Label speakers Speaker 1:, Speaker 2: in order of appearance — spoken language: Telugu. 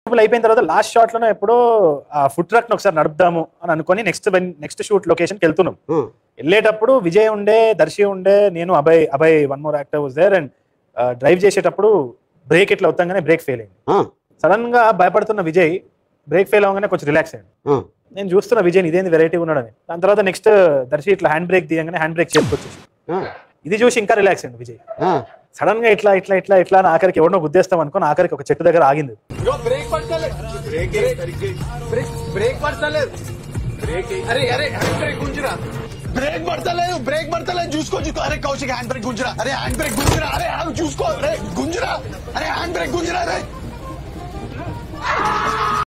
Speaker 1: అయిపోయిన తర్వాత లాస్ట్ షాట్ లోనే ఎప్పుడో ఆ ఫుడ్ ట్రక్ ఒకసారి నడుపుదాము అని అనుకొని నెక్స్ట్ నెక్స్ట్ షూట్ లొకేషన్కి వెళ్తున్నాం వెళ్ళేటప్పుడు విజయ్ ఉండే దర్శి ఉండే నేను Abhay Abhay one more actor was there and drive చేసేటప్పుడు బ్రేక్ ఇట్లా అవుతాగానే బ్రేక్ ఫెయిల్ అయింది సడన్ గా భయపడుతున్న విజయ్ బ్రేక్ ఫెయిల్ అవగానే కొంచెం రిలాక్స్ అయ్యాడు నేను చూస్తున్న విజయ్ ఇదేంది వెరైటీ ఉన్నాడని దాని తర్వాత నెక్స్ట్ దర్శి ఇట్లా హ్యాండ్ బ్రేక్ తీయగానే హ్యాండ్ బ్రేక్ చేసుకొచ్చేసి ఇది చూసి ఇంకా రిలాక్స్ అయ్యింది విజయ్ సడన్ గా ఇట్లా ఇట్లా ఇట్లా ఇట్లా అని ఆఖరికి ఎవరినో గుద్దేస్తాం అనుకుని ఆఖరికి ఒక చెట్టు దగ్గర ఆగింది
Speaker 2: బ్రేక్ పడతలేదు బ్రేక్ బ్రేక్ పడతలేదు అరే అరే బ్రేక్ గుంజురా
Speaker 3: బ్రేక్ పడతలేదు బ్రేక్ పడతలేదు చూసుకో చూసుకో అరే కౌశిక్ హ్యాండ్ బ్రేక్ గుంజరా అరే హ్యాండ్ బ్రేక్ గుంజరా అరే ఆగు చూసుకో అరే గుంజరా అరే హ్యాండ్ బ్రేక్ గుంజరా అరే